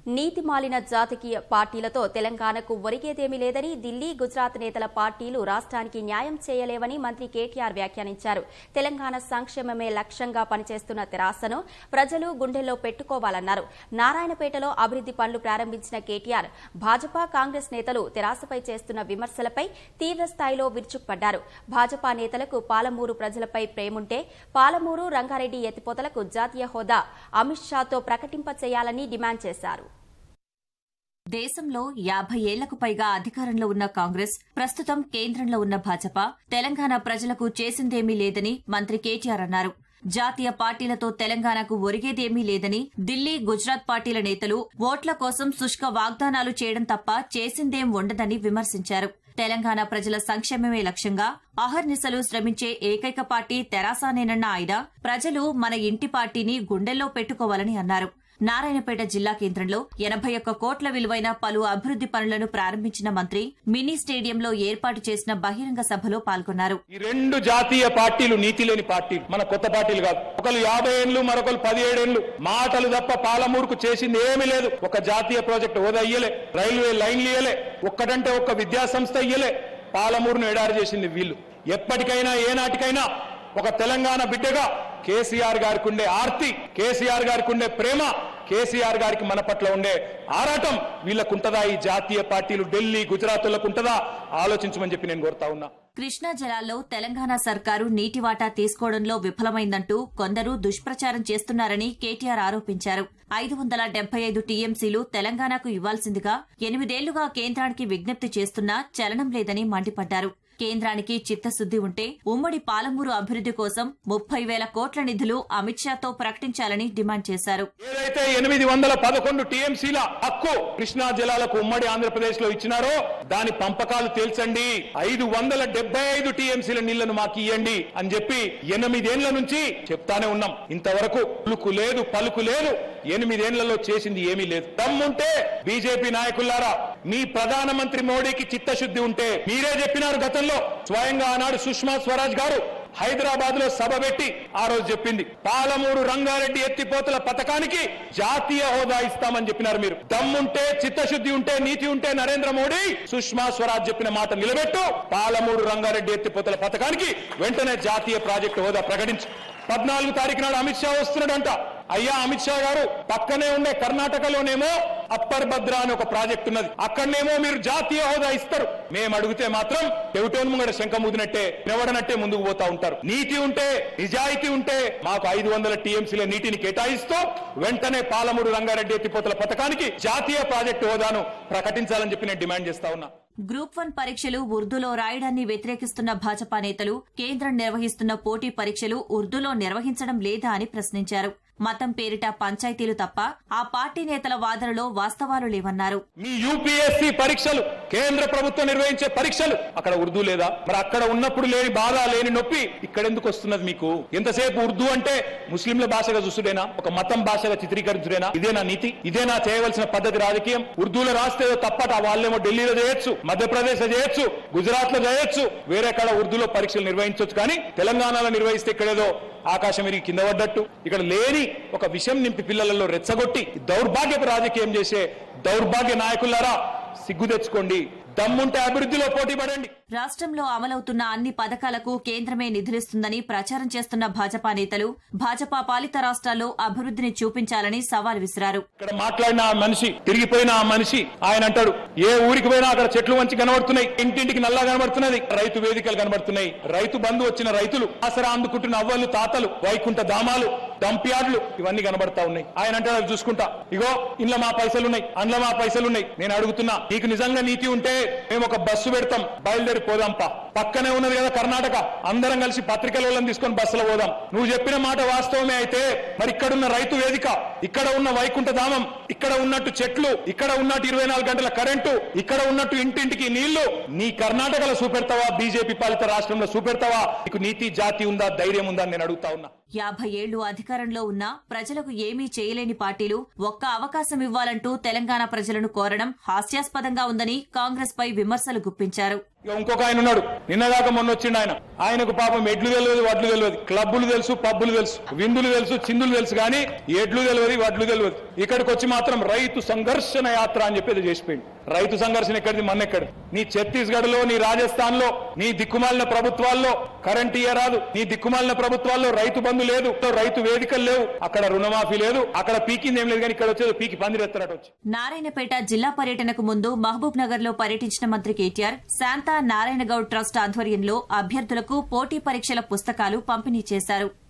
నీతిమాలిన జాతకీయ పార్టీలతో తెలంగాణకు ఒరిగేదేమీ లేదని ఢిల్లీ గుజరాత్ నేతల పార్టీలు రాష్ట్రానికి న్యాయం చేయలేవని మంత్రి కేటీఆర్ వ్యాఖ్యానించారు తెలంగాణ సంక్షేమమే లక్ష్యంగా పనిచేస్తున్న తెరాసను ప్రజలు గుండెల్లో పెట్టుకోవాలన్నారు నారాయణపేటలో అభివృద్ది పనులు ప్రారంభించిన కేటీఆర్ భాజపా కాంగ్రెస్ నేతలు తెరాసపై చేస్తున్న విమర్శలపై తీవ్ర స్థాయిలో విరుచుకుపడ్డారు భాజపా నేతలకు పాలమూరు ప్రజలపై ప్రేముంటే పాలమూరు రంగారెడ్డి ఎత్తిపోతలకు జాతీయ హోదా అమిత్ షాతో ప్రకటింప చేయాలని డిమాండ్ చేశారు దేశంలో యాభై ఏళ్లకు పైగా అధికారంలో ఉన్న కాంగ్రెస్ ప్రస్తుతం కేంద్రంలో ఉన్న భాజపా తెలంగాణ ప్రజలకు చేసిందేమీ లేదని మంత్రి కేటీఆర్ అన్నారు జాతీయ పార్టీలతో తెలంగాణకు ఒరిగేదేమీ లేదని ఢిల్లీ గుజరాత్ పార్టీల నేతలు ఓట్ల కోసం శుష్క వాగ్దానాలు చేయడం తప్ప చేసిందేం ఉండదని విమర్శించారు తెలంగాణ ప్రజల సంక్షేమమే లక్ష్యంగా అహర్నిశలు శ్రమించే ఏకైక పార్టీ తెరాసానేనన్న ఆయన ప్రజలు మన ఇంటి పార్టీని గుండెల్లో పెట్టుకోవాలని అన్నారు నారాయణపేట జిల్లా కేంద్రంలో ఎనభై ఒక్క కోట్ల విలువైన పలు అభివృద్ది పనులను ప్రారంభించిన మంత్రి మినీ స్టేడియంలో ఏర్పాటు చేసిన బహిరంగ సభలో పాల్గొన్నారు ఈ రెండు జాతీయ పార్టీలు నీతి లేని పార్టీ మన కొత్త పార్టీలు కాదు ఒకరు యాభై ఏళ్ళు మరొకరు పదిహేడేళ్లు మాటలు తప్ప పాలమూరుకు చేసింది ఏమీ లేదు ఒక జాతీయ ప్రాజెక్ట్ హోదా ఇయ్యలే రైల్వే లైన్లు ఇయ్యలే ఒక్కటంటే ఒక్క విద్యా సంస్థ ఇయ్యలే పాలమూరును ఎడారి చేసింది వీళ్ళు ఎప్పటికైనా ఏనాటికైనా ఒక తెలంగాణ బిడ్డగా కేసీఆర్ గారికి ఉండే ఆర్తి కేసీఆర్ గారికి ఉండే ప్రేమ కేసీఆర్ గారికి మన పట్ల ఉండే ఆరాటం వీళ్ళకుంటదా ఈ జాతీయ పార్టీలు ఢిల్లీ గుజరాత్లకు ఉంటదా ఆలోచించమని చెప్పి నేను కోరుతా ఉన్నా కృష్ణా జలాల్లో తెలంగాణ సర్కారు నీటి వాటా తీసుకోవడంలో విఫలమైందంటూ కొందరు దుష్ప్రచారం చేస్తున్నారని కేటీఆర్ ఆరోపించారు ఐదు వందల డెబ్బై ఐదు టీఎంసీలు తెలంగాణకు ఇవ్వాల్సిందిగా ఎనిమిదేళ్లుగా కేంద్రానికి విజ్ఞప్తి చేస్తున్నా చలనం లేదని మండిపడ్డారు కేంద్రానికి చిత్తశుద్ది ఉంటే ఉమ్మడి పాలమూరు అభివృద్ది కోసం ముప్పై వేల కోట్ల నిధులు అమిత్ షాతో ప్రకటించాలని డిమాండ్ చేశారు ఏదైతే ఎనిమిది వందల పదకొండు టీఎంసీల హక్కు కృష్ణా జలాలకు ఉమ్మడి ఆంధ్రప్రదేశ్ లో ఇచ్చినారో దాని పంపకాలు తేల్చండి ఐదు వందల డెబ్బై ఐదు టీఎంసీల నీళ్లను మాకు ఇవ్వండి అని చెప్పి ఎనిమిదేళ్ల నుంచి చెప్తానే ఉన్నాం ఇంతవరకు పులుకు లేదు పలుకు లేదు ఎనిమిదేళ్లలో చేసింది ఏమీ లేదు దమ్ముంటే బీజేపీ నాయకులారా మీ ప్రధానమంత్రి మోడీకి చిత్తశుద్ధి ఉంటే మీరే చెప్పినారు గతంలో స్వయంగా ఆనాడు సుష్మా స్వరాజ్ గారు హైదరాబాద్ లో సభ పెట్టి ఆ రోజు చెప్పింది పాలమూరు రంగారెడ్డి ఎత్తిపోతల పథకానికి జాతీయ హోదా ఇస్తామని చెప్పినారు మీరు దమ్ముంటే చిత్తశుద్ధి ఉంటే నీతి ఉంటే నరేంద్ర మోడీ సుష్మా స్వరాజ్ చెప్పిన మాట నిలబెట్టు పాలమూరు రంగారెడ్డి ఎత్తిపోతల పథకానికి వెంటనే జాతీయ ప్రాజెక్టు హోదా ప్రకటించు పద్నాలుగు తారీఖు నాడు అమిత్ షా వస్తున్నాడంట అయ్యా అమిత్ షా గారు పక్కనే ఉండే కర్ణాటకలోనేమో అప్పర్ భద్ర అని ఒక ప్రాజెక్ట్ ఉన్నది అక్కడనేమో మీరు జాతీయ హోదా ఇస్తారు మేము అడిగితే మాత్రం చెవిటోన్ ముంగడ శంఖ ముదినట్టే నిలబడనట్టే ముందుకు పోతా ఉంటారు నీతి ఉంటే నిజాయితీ ఉంటే మాకు ఐదు వందల టీఎంసీల నీటిని కేటాయిస్తూ వెంటనే పాలమూరు రంగారెడ్డి ఎత్తిపోతల పథకానికి జాతీయ ప్రాజెక్టు హోదాను ప్రకటించాలని చెప్పి నేను డిమాండ్ చేస్తా ఉన్నా గ్రూప్ వన్ పరీక్షలు ఉర్దూలో రాయడాన్ని వ్యతిరేకిస్తున్న భాజపా నేతలు కేంద్రం నిర్వహిస్తున్న పోటీ పరీక్షలు ఉర్దూలో నిర్వహించడం లేదా అని ప్రశ్నించారు మతం పేరిట పంచాయతీలు తప్ప ఆ పార్టీ నేతల వాదనలో వాస్తవాలు లేవన్నారు మీ యూపీఎస్సీ పరీక్షలు కేంద్ర ప్రభుత్వం నిర్వహించే పరీక్షలు అక్కడ ఉర్దూ లేదా మరి అక్కడ ఉన్నప్పుడు లేని బాధ లేని నొప్పి ఇక్కడ ఎందుకు వస్తున్నది మీకు ఎంతసేపు ఉర్దూ అంటే ముస్లింల భాషగా చూసుడేనా ఒక మతం భాషగా చిత్రీకరించుడేనా ఇదేనా నీతి ఇదేనా చేయవలసిన పద్ధతి రాజకీయం ఉర్దూలో రాస్తే ఏదో తప్పట వాళ్ళేమో ఢిల్లీలో చేయొచ్చు మధ్యప్రదేశ్ లో చేయొచ్చు గుజరాత్ లో చేయొచ్చు వేరే కాడ ఉర్దూలో పరీక్షలు నిర్వహించవచ్చు కానీ తెలంగాణలో నిర్వహిస్తే ఇక్కడేదో ఆకాశం విరిగి కింద పడ్డట్టు ఇక్కడ లేని ఒక విషయం నింపి పిల్లలలో రెచ్చగొట్టి దౌర్భాగ్యపు రాజకీయం చేసే దౌర్భాగ్య నాయకులారా సిగ్గు తెచ్చుకోండి దమ్ముంటే అభివృద్ధిలో పోటీ పడండి రాష్ట్రంలో అమలవుతున్న అన్ని పథకాలకు కేంద్రమే నిధులిస్తుందని ప్రచారం చేస్తున్న భాజపా నేతలు భాజపా పాలిత రాష్ట్రాల్లో అభివృద్ధిని చూపించాలని సవాల్ విసిరారు ఇక్కడ మాట్లాడిన ఆ మనిషి తిరిగిపోయిన ఆ మనిషి ఆయన అంటాడు ఏ ఊరికి పోయినా అక్కడ చెట్లు మంచి కనబడుతున్నాయి ఇంటింటికి నల్లా కనబడుతున్నది రైతు వేదికలు కనబడుతున్నాయి రైతు బంధు వచ్చిన రైతులు ఆసరా అందుకుంటున్న అవ్వలు తాతలు వైకుంఠ దామాలు డంప్యార్డ్లు ఇవన్నీ కనబడతా ఉన్నాయి ఆయన అంటాడు అవి చూసుకుంటా ఇగో ఇంట్లో మా పైసలు ఉన్నాయి అందులో మా పైసలు ఉన్నాయి నేను అడుగుతున్నా నీకు నిజంగా నీతి ఉంటే మేము ఒక బస్సు పెడతాం బయలుదేరి పోదాంపా పక్కనే ఉన్నది కదా కర్ణాటక అందరం కలిసి పత్రికల వాళ్ళని తీసుకొని బస్సులో పోదాం నువ్వు చెప్పిన మాట వాస్తవమే అయితే మరి ఇక్కడున్న రైతు వేదిక ఇక్కడ ఉన్న వైకుంఠ ధామం ఇక్కడ ఉన్నట్టు చెట్లు ఇక్కడ ఉన్నట్టు ఇరవై నాలుగు గంటల కరెంటు ఇక్కడ ఉన్నట్టు ఇంటింటికి నీళ్లు నీ కర్ణాటకలో చూపెడతావా బీజేపీ పాలిత రాష్ట్రంలో చూపెడతావా నీకు నీతి జాతి ఉందా ధైర్యం ఉందా అని నేను అడుగుతా ఉన్నా యాభై ఏళ్లు అధికారంలో ఉన్న ప్రజలకు ఏమీ చేయలేని పార్టీలు ఒక్క అవకాశం ఇవ్వాలంటూ తెలంగాణ ప్రజలను కోరడం హాస్యాస్పదంగా ఉందని కాంగ్రెస్ పై విమర్శలు గుప్పించారు ఇక ఇంకొక ఆయన ఉన్నాడు నిన్నదాకా మొన్న వచ్చిండు ఆయన ఆయనకు పాపం ఎడ్లు తెలియదు వడ్లు తెలియదు క్లబ్బులు తెలుసు పబ్బులు తెలుసు విందులు తెలుసు చిందులు తెలుసు కానీ ఎడ్లు తెలియదు వడ్లు తెలియదు ఇక్కడికి వచ్చి మాత్రం రైతు సంఘర్షణ యాత్ర అని చెప్పి ఏదో చేసిపోయింది రైతు సంఘర్షణ ఎక్కడిది మన ఎక్కడి నీ ఛత్తీస్గఢ్ లో నీ రాజస్థాన్ లో నీ దిక్కుమాలిన ప్రభుత్వాల్లో కరెంట్ ఇయ్యరాదు నీ దిక్కుమాలిన ప్రభుత్వాల్లో రైతు బంధు లేదు రైతు వేదికలు లేవు అక్కడ రుణమాఫీ లేదు అక్కడ పీకింది ఏం లేదు కానీ ఇక్కడ వచ్చేది పీకి పందిరెత్తరట వచ్చి నారాయణపేట జిల్లా పర్యటనకు ముందు మహబూబ్ నగర్ లో పర్యటించిన మంత్రి కేటీఆర్ శాంతా నారాయణ గౌడ్ ట్రస్ట్ ఆధ్వర్యంలో అభ్యర్థులకు పోటీ పరీక్షల పుస్తకాలు పంపిణీ చేశారు